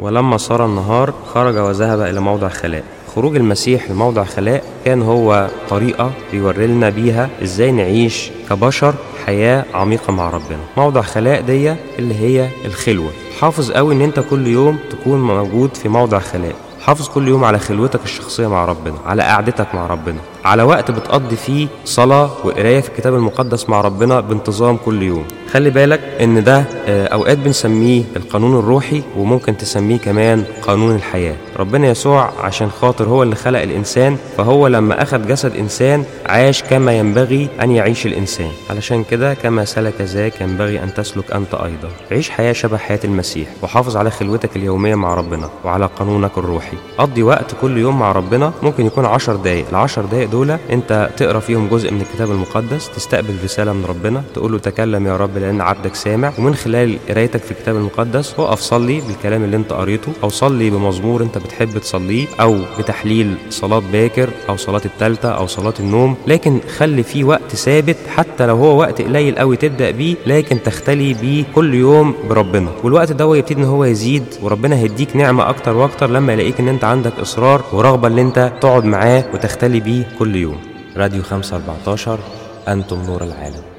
ولما صار النهار خرج وذهب إلى موضع خلاء خروج المسيح لموضع خلاء كان هو طريقة بيوري لنا بيها ازاي نعيش كبشر حياة عميقة مع ربنا موضع خلاء دي اللي هي الخلوة حافظ قوي ان انت كل يوم تكون موجود في موضع خلاء حافظ كل يوم على خلوتك الشخصية مع ربنا على قعدتك مع ربنا على وقت بتقضي فيه صلاة وقراية في الكتاب المقدس مع ربنا بانتظام كل يوم خلي بالك ان ده آه، اوقات بنسميه القانون الروحي وممكن تسميه كمان قانون الحياة ربنا يسوع عشان خاطر هو اللي خلق الانسان فهو لما اخذ جسد انسان عاش كما ينبغي ان يعيش الانسان علشان كده كما سلك ذاك ينبغي ان تسلك انت ايضا عيش حياة شبه حياة المسيح وحافظ على خلوتك اليومية مع ربنا وعلى قانونك الروحي قضي وقت كل يوم مع ربنا ممكن يكون عشر دقايق العشر دقايق دول انت تقرا فيهم جزء من الكتاب المقدس تستقبل رسالة من ربنا تقول له تكلم يا رب لان عبدك سامع ومن خلال قرايتك في الكتاب المقدس وقف صلي بالكلام اللي انت قريته او صلي بمزمور انت بتحب تصليه او بتحليل صلاة باكر او صلاة التالتة او صلاة النوم لكن خلي فيه وقت ثابت حتى لو هو وقت قليل قوي تبدا بيه لكن تختلي بيه كل يوم بربنا والوقت ده هو يبتدي ان هو يزيد وربنا هيديك نعمة اكتر واكتر لما يلاقيك ان انت عندك اصرار ورغبة ان انت تقعد معاه وتختلي بيه كل يوم راديو 514 انتم نور العالم